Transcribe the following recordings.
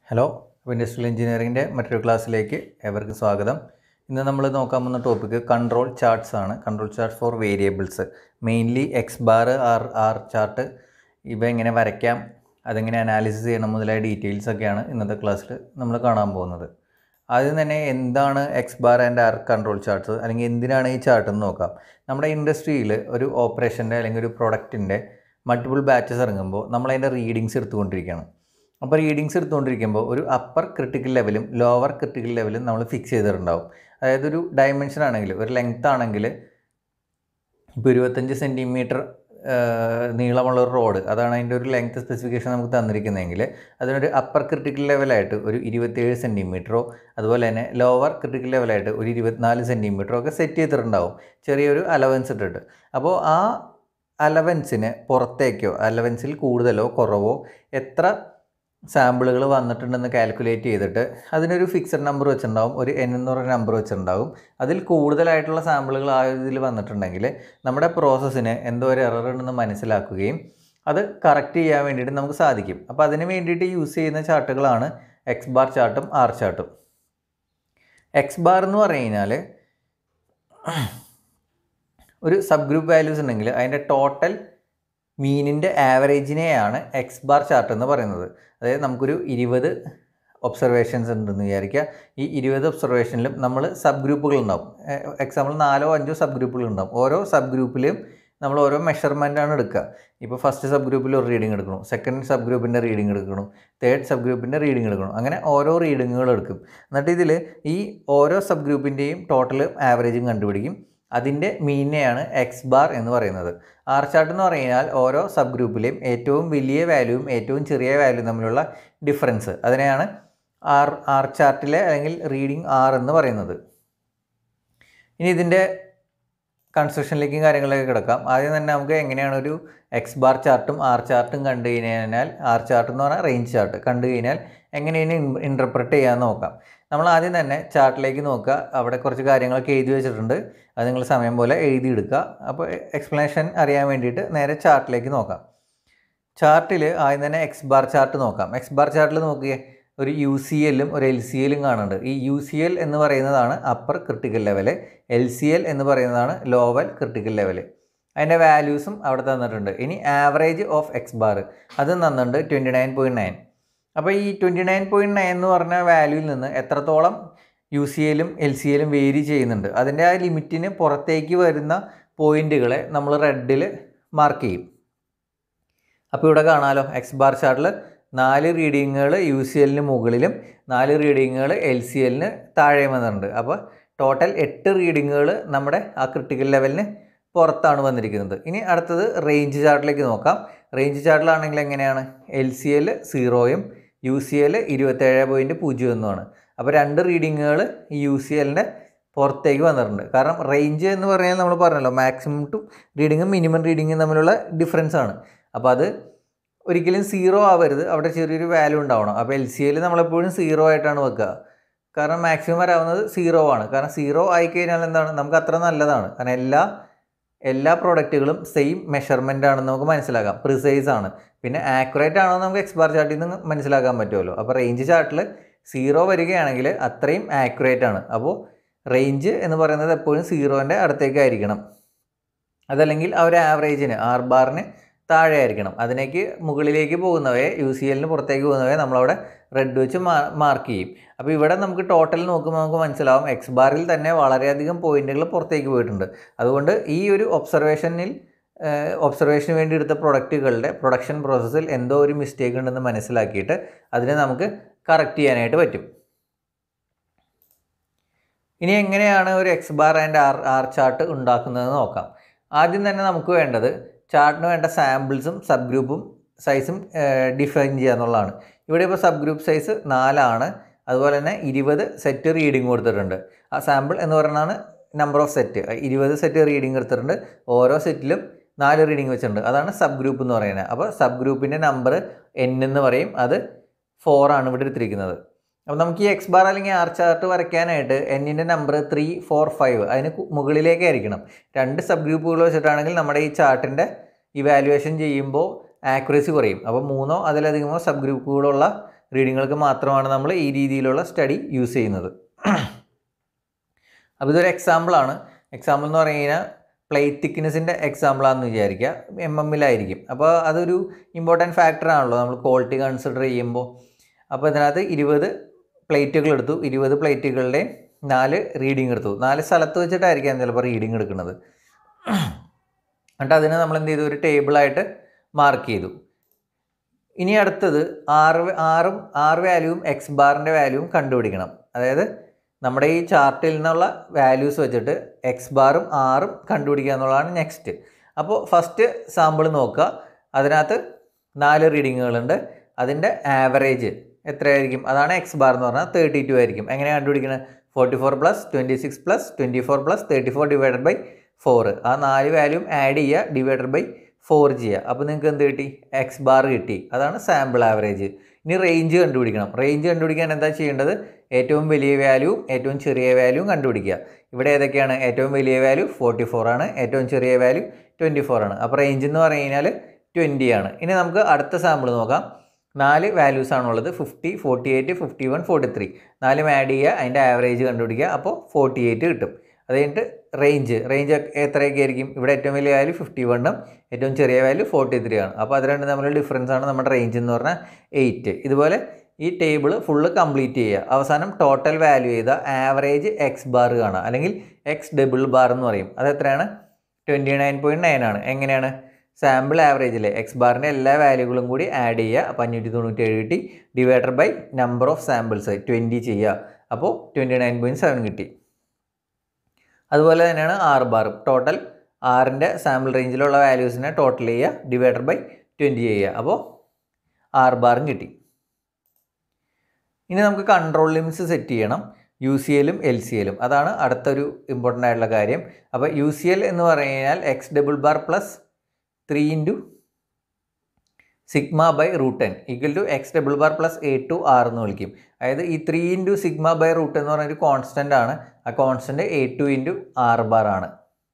hello അപ്പോൾ industrial എഞ്ചിനീയറിംഗിൻ്റെ മറ്റൊരു ക്ലാസ്സിലേക്ക് ഏവർക്കും സ്വാഗതം ഇന്ന് നമ്മൾ നോക്കാൻ പോകുന്ന ടോപ്പിക്ക് കൺട്രോൾ ചാർട്ട്സ് ആണ് control chart for variables mainly X bar R R chart ഇവ എങ്ങനെ വരയ്ക്കാം അതെങ്ങനെ അനാലിസിസ് ചെയ്യണം മുതലായ ഡീറ്റെയിൽസ് ഒക്കെയാണ് ഇന്നത്തെ ക്ലാസ്സിൽ നമ്മൾ കാണാൻ പോകുന്നത് ആദ്യം തന്നെ എന്താണ് X bar and R control charts അല്ലെങ്കിൽ എന്തിനാണ് ഈ ചാർട്ട് എന്ന് നോക്കാം നമ്മുടെ ഇൻഡസ്ട്രിയിൽ ഒരു ഓപ്പറേഷൻ്റെ അല്ലെങ്കിൽ ഒരു പ്രൊഡക്റ്റിൻ്റെ മൾട്ടിപ്പിൾ ബാച്ചസ് ഇറങ്ങുമ്പോൾ നമ്മൾ അതിൻ്റെ റീഡിങ്സ് എടുത്തുകൊണ്ടിരിക്കുകയാണ് അപ്പോൾ റീഡിങ്സ് എടുത്തുകൊണ്ടിരിക്കുമ്പോൾ ഒരു അപ്പർ ക്രിട്ടിക്കൽ ലെവലും ലോവർ ക്രിട്ടിക്കൽ ലെവലും നമ്മൾ ഫിക്സ് ചെയ്തിട്ടുണ്ടാവും അതായത് ഒരു ഡയമെൻഷൻ ആണെങ്കിൽ ഒരു ലെങ്ത് ആണെങ്കിൽ ഇപ്പോൾ ഇരുപത്തഞ്ച് സെൻറ്റിമീറ്റർ നീളമുള്ള ഒരു റോഡ് അതാണ് അതിൻ്റെ ഒരു ലെങ്ത് സ്പെസിഫിക്കേഷൻ നമുക്ക് തന്നിരിക്കുന്നതെങ്കിൽ അതിനൊരു അപ്പർ ക്രിട്ടിക്കൽ ലെവലായിട്ട് ഒരു ഇരുപത്തേഴ് സെൻറ്റിമീറ്ററോ അതുപോലെ തന്നെ ലോവർ ക്രിട്ടിക്കൽ ലെവലായിട്ട് ഒരു ഇരുപത്തിനാല് സെൻറ്റിമീറ്ററോ ഒക്കെ സെറ്റ് ചെയ്തിട്ടുണ്ടാവും ചെറിയൊരു അലവൻസ് ഇട്ടിട്ട് അപ്പോൾ ആ അലവൻസിന് പുറത്തേക്കോ അലവൻസിൽ കൂടുതലോ കുറവോ എത്ര സാമ്പിളുകൾ വന്നിട്ടുണ്ടെന്ന് കാൽക്കുലേറ്റ് ചെയ്തിട്ട് അതിനൊരു ഫിക്സഡ് നമ്പർ വെച്ചിട്ടുണ്ടാവും ഒരു എൻ എന്ന് പറയുന്ന നമ്പർ വെച്ചിട്ടുണ്ടാവും അതിൽ കൂടുതലായിട്ടുള്ള സാമ്പിളുകൾ ആ ഇതിൽ വന്നിട്ടുണ്ടെങ്കിൽ നമ്മുടെ പ്രോസസ്സിന് എന്തോ ഒരു എറർ ഉണ്ടെന്ന് മനസ്സിലാക്കുകയും അത് കറക്റ്റ് ചെയ്യാൻ വേണ്ടിയിട്ട് നമുക്ക് സാധിക്കും അപ്പോൾ അതിന് വേണ്ടിയിട്ട് യൂസ് ചെയ്യുന്ന ചാർട്ടുകളാണ് എക്സ് ബാർ ചാർട്ടും ആർ ചാർട്ടും എക്സ് ബാർ എന്ന് പറഞ്ഞു കഴിഞ്ഞാൽ ഒരു സബ് ഗ്രൂപ്പ് വാല്യൂസ് ഉണ്ടെങ്കിൽ അതിൻ്റെ ടോട്ടൽ മീനിൻ്റെ ആവറേജിനെയാണ് എക്സ് ബാർ ചാർട്ട് എന്ന് പറയുന്നത് അതായത് നമുക്കൊരു ഇരുപത് ഒബ്സർവേഷൻസ് ഉണ്ടെന്ന് വിചാരിക്കുക ഈ ഇരുപത് ഒബ്സർവേഷനിലും നമ്മൾ സബ് ഗ്രൂപ്പുകൾ ഉണ്ടാവും എക്സാമ്പിൾ നാലോ അഞ്ചോ സബ് ഗ്രൂപ്പുകൾ ഉണ്ടാവും ഓരോ സബ് ഗ്രൂപ്പിലും നമ്മൾ ഓരോ മെഷർമെൻ്റാണ് എടുക്കുക ഇപ്പോൾ ഫസ്റ്റ് സബ് ഗ്രൂപ്പിൽ ഒരു റീഡിംഗ് എടുക്കണം സെക്കൻഡ് സബ് ഗ്രൂപ്പിൻ്റെ റീഡിംഗ് എടുക്കണം തേർഡ് സബ് ഗ്രൂപ്പിൻ്റെ റീഡിംഗ് എടുക്കണം അങ്ങനെ ഓരോ റീഡിങ്ങുകൾ എടുക്കും എന്നിട്ട് ഇതിൽ ഈ ഓരോ സബ് ഗ്രൂപ്പിൻ്റെയും ടോട്ടൽ ആവറേജും കണ്ടുപിടിക്കും അതിൻ്റെ മീനിനെയാണ് എക്സ് ബാർ എന്ന് പറയുന്നത് ആർ ചാർട്ട് എന്ന് പറഞ്ഞാൽ ഓരോ സബ് ഗ്രൂപ്പിലെയും ഏറ്റവും വലിയ വാല്യൂവും ഏറ്റവും ചെറിയ വാല്യൂ തമ്മിലുള്ള ഡിഫറൻസ് അതിനെയാണ് ആർ ആർ ചാർട്ടിലെ അല്ലെങ്കിൽ റീഡിംഗ് ആർ എന്ന് പറയുന്നത് ഇനി ഇതിൻ്റെ കൺസ്ട്രക്ഷനിലേക്കും കാര്യങ്ങളിലേക്ക് കിടക്കാം ആദ്യം തന്നെ നമുക്ക് എങ്ങനെയാണ് ഒരു എക്സ് ബാർ ചാർട്ടും ആർ ചാർട്ടും കണ്ടു കഴിഞ്ഞാൽ ആർ ചാർട്ട് എന്ന് പറഞ്ഞാൽ റേഞ്ച് ചാർട്ട് കണ്ടു കഴിഞ്ഞാൽ എങ്ങനെയാണ് ഇൻ്റർപ്രറ്റ് ചെയ്യാമെന്ന് നോക്കാം നമ്മൾ ആദ്യം തന്നെ ചാർട്ടിലേക്ക് നോക്കുക അവിടെ കുറച്ച് കാര്യങ്ങളൊക്കെ എഴുതി വെച്ചിട്ടുണ്ട് അത് നിങ്ങൾ സമയം പോലെ എഴുതിയെടുക്കുക അപ്പോൾ എക്സ്പ്ലനേഷൻ അറിയാൻ വേണ്ടിയിട്ട് നേരെ ചാർട്ടിലേക്ക് നോക്കാം ചാർട്ടിൽ ആദ്യം തന്നെ എക്സ് ബാർ ചാർട്ട് നോക്കാം എക്സ് ബാർ ചാർട്ടിൽ നോക്കിയേ ഒരു യു സി എല്ലും ഒരു എൽ സി എല്ലും കാണുന്നുണ്ട് ഈ യു സി എൽ എന്ന് പറയുന്നതാണ് upper critical level L C L എന്ന് പറയുന്നതാണ് ലോവൽ ക്രിട്ടിക്കൽ ലെവല് അതിൻ്റെ വാല്യൂസും അവിടെ തന്നിട്ടുണ്ട് ഇനി ആവറേജ് ഓഫ് എക്സ് ബാർ അത് തന്നിട്ടുണ്ട് ട്വൻറ്റി നയൻ പോയിൻറ്റ് നയൻ അപ്പോൾ ഈ ട്വൻറ്റി നയൻ പോയിൻറ്റ് നയൻ എന്ന് പറഞ്ഞ വാല്യൂവിൽ നിന്ന് എത്രത്തോളം യു സി എല്ലും എൽ സി എല്ലും വേരി ചെയ്യുന്നുണ്ട് അതിൻ്റെ ആ ലിമിറ്റിന് പുറത്തേക്ക് വരുന്ന പോയിൻറ്റുകളെ നമ്മൾ റെഡിൽ മാർക്ക് ചെയ്യും അപ്പോൾ ഇവിടെ കാണാമല്ലോ എക്സ് ബാർ ചാർട്ടിൽ നാല് റീഡിങ്ങുകൾ യു സി എല്ലിന് മുകളിലും നാല് റീഡിങ്ങുകൾ എൽ സി എല്ലിന് താഴെയും വന്നിട്ടുണ്ട് അപ്പോൾ ടോട്ടൽ എട്ട് റീഡിങ്ങുകൾ നമ്മുടെ ആ ക്രിട്ടിക്കൽ ലെവലിന് പുറത്താണ് വന്നിരിക്കുന്നത് ഇനി അടുത്തത് റേഞ്ച് ചാർട്ടിലേക്ക് നോക്കാം റേഞ്ച് ചാർട്ടിലാണെങ്കിൽ എങ്ങനെയാണ് എൽ സി എൽ സീറോയും യു സി എൽ ഇരുപത്തേഴ് പോയിൻറ്റ് പൂജ്യം ഒന്നുമാണ് അപ്പോൾ രണ്ട് റീഡിങ്ങുകൾ യു സി എല്ലിൻ്റെ പുറത്തേക്ക് വന്നിട്ടുണ്ട് കാരണം റേഞ്ച് എന്ന് പറഞ്ഞാൽ നമ്മൾ പറഞ്ഞല്ലോ മാക്സിമം ടു റീഡിങ്ങും മിനിമം റീഡിങ്ങും തമ്മിലുള്ള ഡിഫറൻസ് ആണ് അപ്പോൾ അത് ഒരിക്കലും സീറോ ആവരുത് അവിടെ ചെറിയൊരു വാല്യൂ ഉണ്ടാവണം അപ്പോൾ എൽ സി എൽ നമ്മളെപ്പോഴും സീറോ ആയിട്ടാണ് വെക്കുക കാരണം മാക്സിമം വരാവുന്നത് സീറോ ആണ് കാരണം സീറോ ആയിക്കഴിഞ്ഞാൽ എന്താണ് നമുക്ക് അത്ര നല്ലതാണ് കാരണം എല്ലാ എല്ലാ പ്രോഡക്റ്റുകളും സെയിം മെഷർമെൻ്റ് ആണെന്ന് നമുക്ക് മനസ്സിലാക്കാം പ്രിസൈസ് ആണ് പിന്നെ ആക്യുറേറ്റ് ആണോ നമുക്ക് എക്സ്പാർ ചാർട്ടിൽ നിന്ന് മനസ്സിലാക്കാൻ പറ്റുമല്ലോ അപ്പോൾ റേഞ്ച് ചാർട്ടിൽ സീറോ വരികയാണെങ്കിൽ അത്രയും ആക്യുറേറ്റ് ആണ് അപ്പോൾ റേഞ്ച് എന്ന് പറയുന്നത് എപ്പോഴും സീറോൻ്റെ അടുത്തേക്കായിരിക്കണം അതല്ലെങ്കിൽ ആ ഒരു ആവറേജിന് ആർ ബാറിന് താഴെ ആയിരിക്കണം അതിനേക്ക് മുകളിലേക്ക് പോകുന്നവയെ യു സി എല്ലിന് പുറത്തേക്ക് പോകുന്നവയെ നമ്മളവിടെ റെഡ് വെച്ച് മാർക്ക് ചെയ്യും അപ്പോൾ ഇവിടെ നമുക്ക് ടോട്ടൽ നോക്കുമ്പോൾ നമുക്ക് മനസ്സിലാവും എക്സ് ബാറിൽ തന്നെ വളരെയധികം പോയിന്റുകൾ പുറത്തേക്ക് പോയിട്ടുണ്ട് അതുകൊണ്ട് ഈ ഒരു ഒബ്സർവേഷനിൽ ഒബ്സർവേഷന് വേണ്ടി എടുത്ത പ്രൊഡക്റ്റുകളുടെ പ്രൊഡക്ഷൻ പ്രോസസ്സിൽ എന്തോ ഒരു മിസ്റ്റേക്ക് ഉണ്ടെന്ന് മനസ്സിലാക്കിയിട്ട് അതിനെ നമുക്ക് കറക്റ്റ് ചെയ്യാനായിട്ട് പറ്റും ഇനി എങ്ങനെയാണ് ഒരു X bar and R R chart ഉണ്ടാക്കുന്നതെന്ന് നോക്കാം ആദ്യം തന്നെ നമുക്ക് വേണ്ടത് ചാർട്ടിന് വേണ്ട സാമ്പിൾസും സബ് ഗ്രൂപ്പും സൈസും ഡിഫൈൻ ചെയ്യുക എന്നുള്ളതാണ് ഇവിടെ ഇപ്പോൾ സബ് ഗ്രൂപ്പ് സൈസ് നാലാണ് അതുപോലെ തന്നെ ഇരുപത് സെറ്റ് റീഡിംഗ് കൊടുത്തിട്ടുണ്ട് ആ സാമ്പിൾ എന്ന് പറയുന്നതാണ് നമ്പർ ഓഫ് സെറ്റ് ഇരുപത് സെറ്റ് റീഡിംഗ് എടുത്തിട്ടുണ്ട് ഓരോ സെറ്റിലും നാല് റീഡിംഗ് വെച്ചിട്ടുണ്ട് അതാണ് സബ് ഗ്രൂപ്പ് എന്ന് പറയുന്നത് അപ്പോൾ സബ് ഗ്രൂപ്പിൻ്റെ നമ്പർ എൻ എന്ന് പറയും അത് ഫോർ ആണ് ഇവിടെ എടുത്തിരിക്കുന്നത് അപ്പോൾ നമുക്ക് ഈ എക്സ് ബാർ അല്ലെങ്കിൽ ആർ ചാർട്ട് വരയ്ക്കാനായിട്ട് എന്നിൻ്റെ നമ്പർ ത്രീ ഫോർ ഫൈവ് അതിന് മുകളിലേക്കായിരിക്കണം രണ്ട് സബ് ഗ്രൂപ്പുകൾ വെച്ചിട്ടാണെങ്കിൽ നമ്മുടെ ഈ ചാർട്ടിൻ്റെ ഇവാലുവേഷൻ ചെയ്യുമ്പോൾ ആക്യുറസി കുറയും അപ്പോൾ മൂന്നോ അതിലധികമോ സബ് ഗ്രൂപ്പുകളുള്ള റീഡിങ്ങുകൾക്ക് മാത്രമാണ് നമ്മൾ ഈ രീതിയിലുള്ള സ്റ്റഡി യൂസ് ചെയ്യുന്നത് അപ്പോൾ ഇതൊരു എക്സാമ്പിളാണ് എക്സാമ്പിൾ എന്ന് പറഞ്ഞു കഴിഞ്ഞാൽ പ്ലേറ്റ് തിക്നെസ്സിൻ്റെ എക്സാമ്പിളാണെന്ന് വിചാരിക്കുക എം എമ്മിലായിരിക്കും അപ്പോൾ അതൊരു ഇമ്പോർട്ടൻറ്റ് ഫാക്ടറാണല്ലോ നമ്മൾ ക്വാളിറ്റി കൺസിഡർ ചെയ്യുമ്പോൾ അപ്പോൾ ഇതിനകത്ത് ഇരുപത് പ്ലേറ്റുകൾ എടുത്തു ഇരുപത് പ്ലേറ്റുകളുടെ നാല് റീഡിങ് എടുത്തു നാല് സ്ഥലത്ത് വെച്ചിട്ടായിരിക്കാം ചിലപ്പോൾ റീഡിങ് എടുക്കുന്നത് എന്നിട്ട് അതിനെ നമ്മൾ എന്ത് ചെയ്തു ഒരു ടേബിളായിട്ട് മാർക്ക് ചെയ്തു ഇനി അടുത്തത് ആറ് ആറും ആറ് വാല്യൂവും എക്സ് ബാറിൻ്റെ വാല്യൂവും കണ്ടുപിടിക്കണം അതായത് നമ്മുടെ ഈ ചാർട്ടിൽ നിന്നുള്ള വാല്യൂസ് വെച്ചിട്ട് എക്സ് ബാറും ആറും കണ്ടുപിടിക്കുക എന്നുള്ളതാണ് നെക്സ്റ്റ് അപ്പോൾ ഫസ്റ്റ് സാമ്പിൾ നോക്കുക അതിനകത്ത് നാല് റീഡിങ്ങുകളുണ്ട് അതിൻ്റെ ആവറേജ് എത്രയായിരിക്കും അതാണ് എക്സ് ബാർ എന്ന് പറഞ്ഞാൽ തേർട്ടി ടു ആയിരിക്കും എങ്ങനെ കണ്ടുപിടിക്കുന്നത് forty four plus twenty six plus twenty four plus thirty four divided by four ആ നാല് വാല്യൂം ആഡ് ചെയ്യുക ഡിവൈഡഡ് ബൈ ഫോർ ചെയ്യുക അപ്പോൾ നിങ്ങൾക്ക് എന്ത് കിട്ടി എക്സ് ബാർ കിട്ടി അതാണ് സാമ്പിൾ ആവറേജ് ഇനി റേഞ്ച് കണ്ടുപിടിക്കണം റേഞ്ച് കണ്ടുപിടിക്കാൻ എന്താ ചെയ്യേണ്ടത് ഏറ്റവും വലിയ വാല്യൂ ഏറ്റവും ചെറിയ വാല്യൂ കണ്ടുപിടിക്കുക ഇവിടെ ഏതൊക്കെയാണ് ഏറ്റവും വലിയ വാല്യൂ ഫോർട്ടി ഫോർ ആണ് ഏറ്റവും ചെറിയ വാല്യൂ ട്വൻറ്റി ഫോർ ആണ് അപ്പോൾ റേഞ്ച് എന്ന് പറഞ്ഞു കഴിഞ്ഞാൽ ട്വൻറ്റി ആണ് ഇനി നമുക്ക് അടുത്ത സാമ്പിൾ നോക്കാം നാല് വാല്യൂസ് ആണുള്ളത് fifty forty eight fifty one forty three നാലും ആഡ് ചെയ്യുക അതിൻ്റെ ആവറേജ് കണ്ടുപിടിക്കുക അപ്പോൾ ഫോർട്ടി എയ്റ്റ് കിട്ടും അത് കഴിഞ്ഞിട്ട് റേഞ്ച് റേഞ്ച് എത്രയൊക്കെ ആയിരിക്കും ഇവിടെ ഏറ്റവും വലിയ വാല്യൂ ഫിഫ്റ്റി വണ്ണും ഏറ്റവും ചെറിയ വാല്യൂ ഫോർട്ടി ത്രീ ആണ് അപ്പോൾ അത് രണ്ടും തമ്മിലുള്ള ഡിഫറൻസ് ആണ് നമ്മുടെ റേഞ്ച് എന്ന് പറഞ്ഞാൽ എയ്റ്റ് ഇതുപോലെ ഈ ടേബിൾ ഫുള്ള് കംപ്ലീറ്റ് ചെയ്യുക അവസാനം ടോട്ടൽ വാല്യൂ ചെയ്ത ആവറേജ് എക്സ് ബാർ കാണുക അല്ലെങ്കിൽ എക്സ് ഡബിൾ ബാർ എന്ന് പറയും അത് എത്രയാണ് ട്വൻറ്റി നയൻ പോയിൻറ്റ് നയൻ ആണ് എങ്ങനെയാണ് സാമ്പിൾ ആവറേജിലെ എക്സ് ബാറിൻ്റെ എല്ലാ വാല്യൂകളും കൂടി ആഡ് ചെയ്യുക അപ്പോൾ അഞ്ഞൂറ്റി തൊണ്ണൂറ്റി ഏഴ് കിട്ടി divided by number of samples twenty ചെയ്യുക അപ്പോൾ ട്വൻറ്റി നയൻ പോയിൻറ്റ് സെവൻ കിട്ടി അതുപോലെ തന്നെയാണ് ആറ് ബാർ ടോട്ടൽ ആറിൻ്റെ സാമ്പിൾ റേഞ്ചിലുള്ള വാല്യൂസിനെ ടോട്ടൽ ചെയ്യുക ഡിവൈഡർ ബൈ ട്വൻറ്റി ചെയ്യുക അപ്പോൾ ആറ് ബാറും കിട്ടി ഇനി നമുക്ക് കൺട്രോൾ ലിമിറ്റ്സ് സെറ്റ് ചെയ്യണം യു സി എല്ലും എൽ സി എല്ലും അതാണ് അടുത്തൊരു ഇമ്പോർട്ടൻ്റ് ആയിട്ടുള്ള കാര്യം അപ്പോൾ യു സി എൽ എന്ന് പറഞ്ഞു കഴിഞ്ഞാൽ X double bar plus three into sigma by root N equal to X double bar plus A two R എന്ന് വിളിക്കും അതായത് ഈ three into sigma by root എന്ന് പറഞ്ഞ ഒരു കോൺസ്റ്റൻ്റ് ആണ് ആ constant A two into R bar ആണ്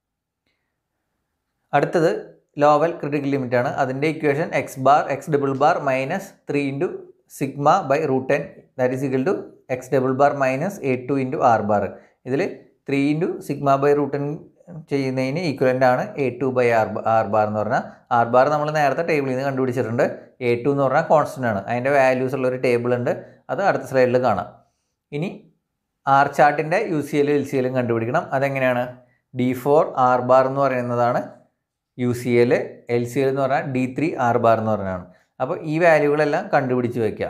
അടുത്തത് ലോവൽ ക്രിട്ടിക്കൽ ലിമിറ്റ് ആണ് അതിൻ്റെ equation X bar X double bar minus three into sigma by root N that is equal to X double bar minus A two into R bar ഇതിൽ three into sigma by root N ചെയ്യുന്നതിന് equivalent ആണ് A two by R R bar എന്ന് പറഞ്ഞാൽ R bar നമ്മൾ നേരത്തെ ടേബിളിൽ നിന്ന് കണ്ടുപിടിച്ചിട്ടുണ്ട് A to എന്ന് പറഞ്ഞാൽ കോൺസ്റ്റൻ്റ് ആണ് അതിൻ്റെ വാല്യൂസ് ഉള്ള ഒരു ടേബിൾ ഉണ്ട് അത് അടുത്ത സ്ലൈഡിൽ കാണാം ഇനി ആർ ചാർട്ടിൻ്റെ യു സി എല്ലും എൽ സി എല്ലും കണ്ടുപിടിക്കണം അതെങ്ങനെയാണ് ഡി ഫോർ ആർ ബാർ എന്ന് പറയുന്നതാണ് U C L L C L എന്ന് പറഞ്ഞാൽ ഡി ത്രീ ആർ ബാർ എന്ന് പറഞ്ഞാണ് അപ്പോൾ ഈ വാല്യൂകളെല്ലാം കണ്ടുപിടിച്ച് വയ്ക്കുക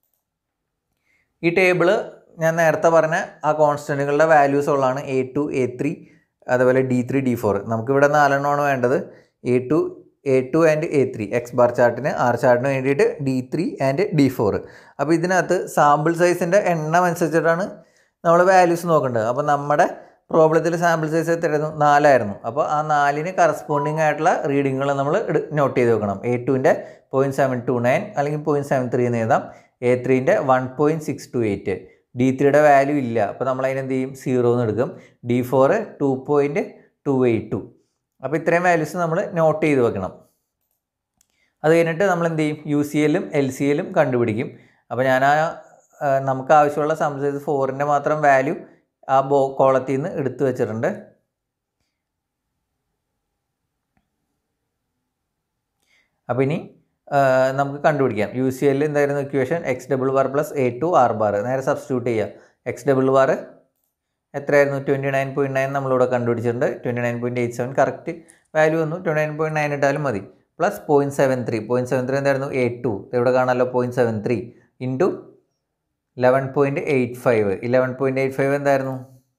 ഈ ടേബിള് ഞാൻ നേരത്തെ പറഞ്ഞ ആ കോൺസ്റ്റൻറ്റുകളുടെ വാല്യൂസ് ഉള്ളതാണ് എ ടു എ ത്രീ അതുപോലെ ഡി ത്രീ ഡി ഫോർ നമുക്കിവിടെ നാലെണ്ണമാണ് വേണ്ടത് A two A two and A three X bar ചാർട്ടിന് ആർ ചാർട്ടിന് വേണ്ടിയിട്ട് D three and D four അപ്പോൾ ഇതിനകത്ത് സാമ്പിൾ സൈസിൻ്റെ എണ്ണം അനുസരിച്ചിട്ടാണ് നമ്മൾ വാല്യൂസ് നോക്കേണ്ടത് അപ്പോൾ നമ്മുടെ പ്രോബ്ലത്തിൽ സാമ്പിൾ സൈസ് എത്രയായിരുന്നു നാലായിരുന്നു അപ്പോൾ ആ നാലിന് കറസ്പോണ്ടിങ് ആയിട്ടുള്ള റീഡിങ്ങുകൾ നമ്മൾ നോട്ട് ചെയ്ത് വെക്കണം എ ടുവിൻ്റെ പോയിൻറ്റ് സെവൻ ടു നയൻ അല്ലെങ്കിൽ പോയിൻറ്റ് സെവൻ ത്രീ എന്ന് എഴുതാം എ ത്രീൻ്റെ one point six two eight D ത്രീയുടെ വാല്യൂ ഇല്ല അപ്പോൾ നമ്മൾ അതിനെന്ത് ചെയ്യും സീറോ എന്ന് എടുക്കും D four two point two eight two അപ്പോൾ ഇത്രയും വാല്യൂസ് നമ്മൾ നോട്ട് ചെയ്ത് വെക്കണം അത് കഴിഞ്ഞിട്ട് നമ്മൾ എന്ത് ചെയ്യും യു സി എല്ലും എൽ സി എല്ലും കണ്ടുപിടിക്കും അപ്പോൾ ഞാൻ ആ നമുക്ക് ആവശ്യമുള്ള സംസൈസ് ഫോറിൻ്റെ മാത്രം വാല്യൂ ആ ബോ കോളത്തിൽ നിന്ന് എടുത്തു വെച്ചിട്ടുണ്ട് അപ്പോൾ ഇനി നമുക്ക് കണ്ടുപിടിക്കാം യു സി എല്ലിൽ എന്തായിരുന്നു equation X double bar plus A two R bar നേരെ സബ്സ്റ്റിറ്റ്യൂട്ട് ചെയ്യുക എക്സ് ഡബിൾ ബാർ എത്രയായിരുന്നു ട്വൻറ്റി നയൻ പോയിൻറ്റ് നയൻ നമ്മളിവിടെ കണ്ടുപിടിച്ചിട്ടുണ്ട് twenty nine point eight seven correct value വന്നു ട്വൻറ്റി നയൻ പോയിൻറ്റ് നയൻ ഇട്ടാലും മതി plus point seven three point seven three എന്തായിരുന്നു A two ഇവിടെ കാണാമല്ലോ point seven three into eleven point eight five eleven point eight five എന്തായിരുന്നു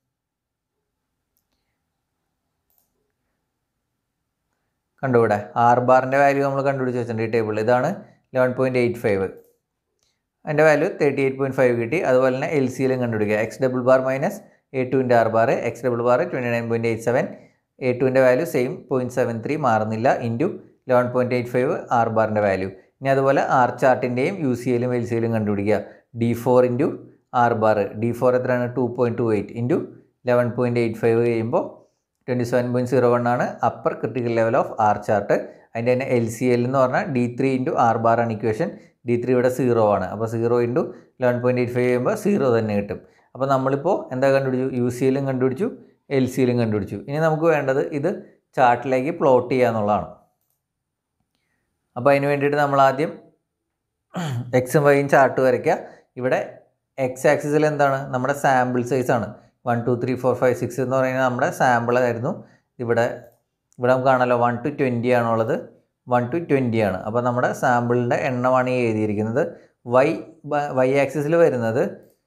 കണ്ടുകൂടെ R ബാറിൻ്റെ value നമ്മൾ കണ്ടുപിടിച്ച് വെച്ചിട്ടുണ്ട് ഈ ടേബിളിൽ ഇതാണ് ലെവൻ പോയിൻറ്റ് എയ്റ്റ് ഫൈവ് അതിൻ്റെ value thirty eight point five കിട്ടി അതുപോലെ തന്നെ എൽ സിയിലും കണ്ടുപിടിക്കുക X double bar minus A ടുവിൻ്റെ R bar X double bar twenty nine point eight seven A ടുവിൻ്റെ value same point seven three മാറുന്നില്ല into eleven point eight five R ബാറിൻ്റെ value ഇനി അതുപോലെ ആർ ചാർട്ടിൻ്റെയും യു സി എല്ലും L C എല്ലും കണ്ടുപിടിക്കുക D four into R bar D four എത്രയാണ് two point two eight into eleven point eight five കഴിയുമ്പോൾ twenty seven point zero one ആണ് upper critical level of R chart അതിൻ്റെ തന്നെ L C L എന്ന് പറഞ്ഞാൽ D three into R bar ആണ് equation D three ഇവിടെ zero ആണ് അപ്പോൾ zero into eleven point eight five ചെയ്യുമ്പോൾ സീറോ തന്നെ കിട്ടും അപ്പോൾ നമ്മളിപ്പോൾ എന്താ കണ്ടുപിടിച്ചു യു സി എല്ലും കണ്ടുപിടിച്ചു എൽ സി എല്ലും കണ്ടുപിടിച്ചു ഇനി നമുക്ക് വേണ്ടത് ഇത് ചാർട്ടിലേക്ക് പ്ലോട്ട് ചെയ്യുക എന്നുള്ളതാണ് അപ്പോൾ അതിന് വേണ്ടിയിട്ട് നമ്മൾ ആദ്യം എക്സും വൈയും ചാർട്ട് വരയ്ക്കുക ഇവിടെ എക്സ് ആക്സിസിൽ എന്താണ് നമ്മുടെ സാമ്പിൾ സൈസ് ആണ് one two three four five six എന്ന് പറയുന്നത് നമ്മുടെ സാമ്പിൾ ആയിരുന്നു ഇവിടെ ഇവിടെ നമുക്ക് കാണാമല്ലോ വൺ ടു ട്വൻറ്റി ആണുള്ളത് വൺ ടു ട്വൻറ്റി ആണ് അപ്പോൾ നമ്മുടെ സാമ്പിളിൻ്റെ എണ്ണമാണ് ഈ എഴുതിയിരിക്കുന്നത് വൈ വൈ ആക്സിസിൽ വരുന്നത്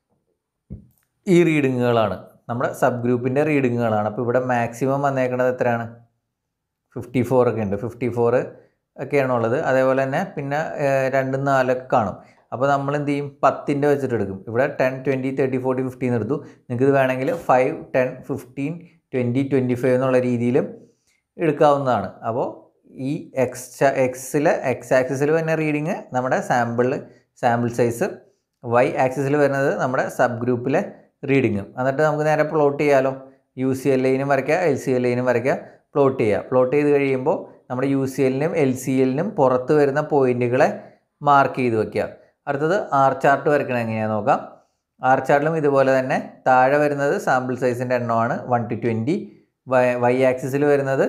ഈ റീഡിങ്ങുകളാണ് നമ്മുടെ സബ് ഗ്രൂപ്പിൻ്റെ റീഡിങ്ങുകളാണ് അപ്പോൾ ഇവിടെ മാക്സിമം വന്നേക്കുന്നത് എത്രയാണ് ഫിഫ്റ്റി ഫോർ ഒക്കെ ഉണ്ട് ഫിഫ്റ്റി ഫോർ ഒക്കെയാണ് ഉള്ളത് അതേപോലെ തന്നെ പിന്നെ ഏഹ്, രണ്ടും നാലൊക്കെ കാണും അപ്പോൾ നമ്മൾ എന്ത് ചെയ്യും പത്തിൻ്റെ വെച്ചിട്ട് എടുക്കും ഇവിടെ ten twenty thirty forty fifteen എടുത്തു നിങ്ങൾക്ക് ഇത് വേണമെങ്കിൽ five ten fifteen twenty twenty five എന്നുള്ള രീതിയിലും എടുക്കാവുന്നതാണ് അപ്പോൾ ഈ എക്സ് എക്സിലെ എക്സ് ആക്സിസിൽ വരുന്ന റീഡിങ് നമ്മുടെ സാമ്പിൾ സാമ്പിൾ സൈസ് വൈ ആക്സിസിൽ വരുന്നത് നമ്മുടെ സബ് ഗ്രൂപ്പിലെ റീഡിങ്ങും എന്നിട്ട് നമുക്ക് നേരെ പ്ലോട്ട് ചെയ്യാലോ യു സി എൽ ഐനും വരയ്ക്കുക എൽ സി എൽ ഐനും വരയ്ക്കുക പ്ലോട്ട് ചെയ്യുക പ്ലോട്ട് ചെയ്ത് കഴിയുമ്പോൾ നമ്മുടെ യു സി എല്ലിനും എൽ സി എല്ലിനും പുറത്ത് വരുന്ന പോയിന്റുകളെ മാർക്ക് ചെയ്ത് വെക്കുക അടുത്തത് ആർ ചാർട്ട് വരയ്ക്കണം എങ്ങനെയാണെന്ന് നോക്കാം ആർ ചാർട്ടിലും ഇതുപോലെ തന്നെ താഴെ വരുന്നത് സാമ്പിൾ സൈസിൻ്റെ എണ്ണമാണ് one two twenty Y Y ആക്സിസിൽ വരുന്നത്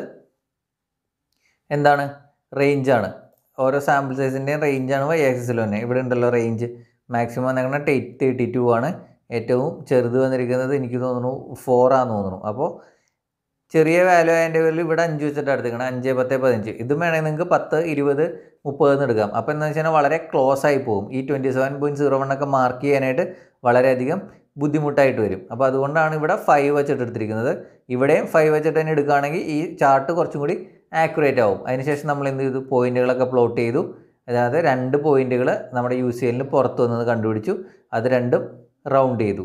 എന്താണ് റേഞ്ചാണ് ഓരോ സാമ്പിൾ സൈസിൻ്റെയും റേഞ്ചാണ് വൈ ആക്സിസിൽ തന്നെ ഇവിടെ ഉണ്ടല്ലോ റേഞ്ച് മാക്സിമം വന്നേക്കണ എയ്റ്റ് തേർട്ടി ടു ആണ് ഏറ്റവും ചെറുത് വന്നിരിക്കുന്നത് എനിക്ക് തോന്നുന്നു ഫോർ ആണെന്ന് തോന്നുന്നു അപ്പോൾ ചെറിയ വാല്യൂ അതിൻ്റെ പേരിൽ ഇവിടെ അഞ്ച് വെച്ചിട്ട് എടുത്തേക്കണം അഞ്ച് പത്ത് പതിനഞ്ച് ഇതും വേണമെങ്കിൽ നിങ്ങൾക്ക് പത്ത് ഇരുപത് മുപ്പത് എന്ന് എടുക്കാം അപ്പോൾ എന്താ വെച്ച് കഴിഞ്ഞാൽ വളരെ ക്ലോസ് ആയി പോകും ഈ twenty seven point zero one ഒക്കെ മാർക്ക് ചെയ്യാനായിട്ട് വളരെയധികം ബുദ്ധിമുട്ടായിട്ട് വരും അപ്പോൾ അതുകൊണ്ടാണ് ഇവിടെ ഫൈവ് വെച്ചിട്ട് എടുത്തിരിക്കുന്നത് ഇവിടെയും ഫൈവ് വെച്ചിട്ട് തന്നെ എടുക്കുകയാണെങ്കിൽ ഈ ചാർട്ട് കുറച്ചും കൂടി ആക്യുറേറ്റ് ആവും അതിനുശേഷം നമ്മൾ എന്ത് ചെയ്തു പോയിന്റുകളൊക്കെ പ്ലോട്ട് ചെയ്തു അതായത് രണ്ട് പോയിന്റുകൾ നമ്മുടെ യു സി എല്ലിന് പുറത്ത് വന്നത് കണ്ടുപിടിച്ചു അത് രണ്ടും റൗണ്ട് ചെയ്തു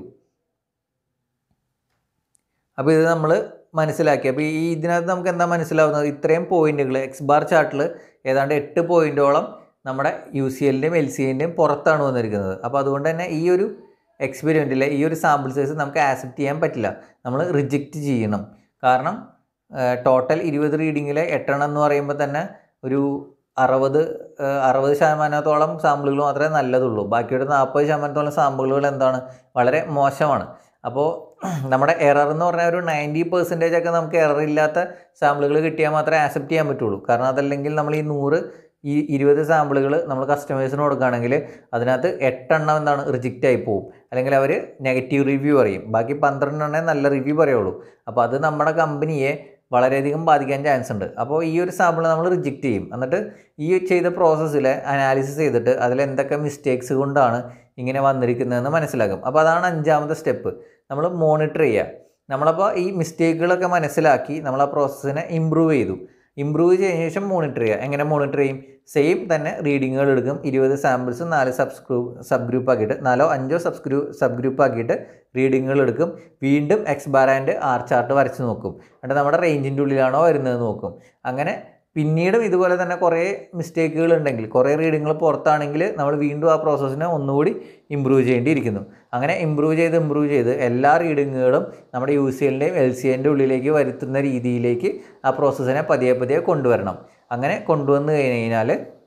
അപ്പോൾ ഇത് നമ്മൾ മനസ്സിലാക്കി അപ്പോൾ ഈ ഇതിനകത്ത് നമുക്ക് എന്താ മനസ്സിലാവുന്നത് ഇത്രയും പോയിന്റുകൾ എക്സ് ബാർ ചാർട്ടിൽ ഏതാണ്ട് എട്ട് പോയിന്റോളം നമ്മുടെ യു സി എല്ലിൻ്റെയും എൽ സി എല്ലിൻ്റെയും പുറത്താണ് വന്നിരിക്കുന്നത് അപ്പോൾ അതുകൊണ്ട് തന്നെ ഈ ഒരു എക്സ്പെരിമെൻറ്റിലെ ഈ ഒരു സാമ്പിൾ സൈസ് നമുക്ക് ആക്സെപ്റ്റ് ചെയ്യാൻ പറ്റില്ല നമ്മൾ റിജക്റ്റ് ചെയ്യണം കാരണം ടോട്ടൽ ഇരുപത് റീഡിങ്ങിൽ എട്ടെണ്ണം എന്ന് പറയുമ്പോൾ തന്നെ ഒരു അറുപത് ഏഹ്, അറുപത് ശതമാനത്തോളം സാമ്പിളുകൾ മാത്രമേ നല്ലതുള്ളൂ ബാക്കിയുടെ നാൽപ്പത് ശതമാനത്തോളം സാമ്പിളുകൾ എന്താണ് വളരെ മോശമാണ് അപ്പോൾ നമ്മുടെ എറർ എന്ന് പറഞ്ഞാൽ ഒരു നയൻറ്റി പെർസെൻറ്റേജ് ഒക്കെ നമുക്ക് എറർ ഇല്ലാത്ത സാമ്പിളുകൾ കിട്ടിയാൽ മാത്രമേ ആക്സെപ്റ്റ് ചെയ്യാൻ പറ്റുള്ളൂ കാരണം അതല്ലെങ്കിൽ നമ്മൾ ഈ നൂറ് ഈ ഇരുപത് സാമ്പിളുകൾ നമ്മൾ കസ്റ്റമേഴ്സിന് കൊടുക്കുകയാണെങ്കിൽ അതിനകത്ത് എട്ടെണ്ണം എന്താണ് റിജക്റ്റ് ആയി പോകും അല്ലെങ്കിൽ അവർ നെഗറ്റീവ് റിവ്യൂ പറയും ബാക്കി പന്ത്രണ്ടെണ്ണേ നല്ല റിവ്യൂ പറയുള്ളൂ അപ്പോൾ അത് നമ്മുടെ കമ്പനിയെ വളരെയധികം ബാധിക്കാൻ ചാൻസ് ഉണ്ട് അപ്പോൾ ഈ ഒരു സാമ്പിൾ നമ്മൾ റിജക്റ്റ് ചെയ്യും എന്നിട്ട് ഈ ചെയ്ത പ്രോസസ്സിൽ അനാലിസിസ് ചെയ്തിട്ട് അതിൽ എന്തൊക്കെ മിസ്റ്റേക്സ് കൊണ്ടാണ് ഇങ്ങനെ വന്നിരിക്കുന്നതെന്ന് മനസ്സിലാക്കും അപ്പോൾ അതാണ് അഞ്ചാമത്തെ സ്റ്റെപ്പ് നമ്മൾ മോണിറ്റർ ചെയ്യുക നമ്മളപ്പോൾ ഈ മിസ്റ്റേക്കുകളൊക്കെ മനസ്സിലാക്കി നമ്മൾ ആ പ്രോസസ്സിനെ ഇമ്പ്രൂവ് ചെയ്തു ഇമ്പ്രൂവ് ചെയ്തതിന് ശേഷം മോണിറ്റർ ചെയ്യുക എങ്ങനെ മോണിറ്റർ ചെയ്യും സെയിം തന്നെ റീഡിങ്ങുകൾ എടുക്കും ഇരുപത് സാമ്പിൾസ് നാല് സബ് ഗ്രൂപ്പ് സബ് ഗ്രൂപ്പ് ആക്കിയിട്ട് നാലോ അഞ്ചോ സബ് ഗ്രൂ സബ് ഗ്രൂപ്പ് ആക്കിയിട്ട് റീഡിങ്ങുകൾ എടുക്കും വീണ്ടും X bar and R chart വരച്ച് നോക്കും എന്നിട്ട് നമ്മുടെ റേഞ്ചിൻ്റെ ഉള്ളിലാണോ വരുന്നത് നോക്കും അങ്ങനെ പിന്നീടും ഇതുപോലെ തന്നെ കുറേ മിസ്റ്റേക്കുകൾ ഉണ്ടെങ്കിൽ കുറേ റീഡിങ്ങുകൾ പുറത്താണെങ്കിൽ നമ്മൾ വീണ്ടും ആ പ്രോസസ്സിനെ ഒന്നുകൂടി ഇമ്പ്രൂവ് ചെയ്യേണ്ടിയിരിക്കുന്നു അങ്ങനെ ഇമ്പ്രൂവ് ചെയ്ത് ഇമ്പ്രൂവ് ചെയ്ത് എല്ലാ റീഡിങ്ങുകളും നമ്മുടെ യു സി എല്ലിൻ്റെയും എൽ സി എൻ്റെ ഉള്ളിലേക്ക് വരുത്തുന്ന രീതിയിലേക്ക് ആ പ്രോസസ്സിനെ പതിയെ പതിയെ കൊണ്ടുവരണം അങ്ങനെ കൊണ്ടുവന്ന് കഴിഞ്ഞ് കഴിഞ്ഞാൽ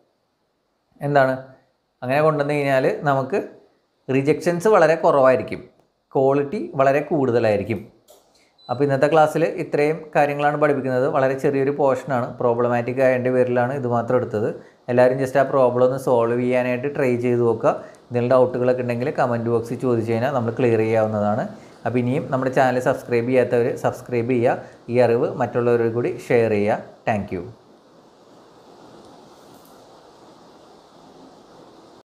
എന്താണ് അങ്ങനെ കൊണ്ടുവന്ന് കഴിഞ്ഞാൽ നമുക്ക് റിജക്ഷൻസ് വളരെ കുറവായിരിക്കും ക്വാളിറ്റി വളരെ കൂടുതലായിരിക്കും അപ്പോൾ ഇന്നത്തെ ക്ലാസ്സിൽ ഇത്രയും കാര്യങ്ങളാണ് പഠിപ്പിക്കുന്നത് വളരെ ചെറിയൊരു പോർഷനാണ് പ്രോബ്ലമാറ്റിക് ആയതിൻ്റെ പേരിലാണ് ഇത് മാത്രം എടുത്തത് എല്ലാവരും ജസ്റ്റ് ആ പ്രോബ്ലം ഒന്ന് സോൾവ് ചെയ്യാനായിട്ട് ട്രൈ ചെയ്ത് നോക്കുക എന്തെങ്കിലും ഡൗട്ടുകളൊക്കെ ഉണ്ടെങ്കിൽ കമൻറ്റ് ബോക്സിൽ ചോദിച്ചു കഴിഞ്ഞാൽ നമ്മൾ ക്ലിയർ ചെയ്യാവുന്നതാണ് അപ്പോൾ ഇനിയും നമ്മുടെ ചാനൽ സബ്സ്ക്രൈബ് ചെയ്യാത്തവർ സബ്സ്ക്രൈബ് ചെയ്യുക ഈ അറിവ് മറ്റുള്ളവരോട് കൂടി ഷെയർ ചെയ്യുക താങ്ക്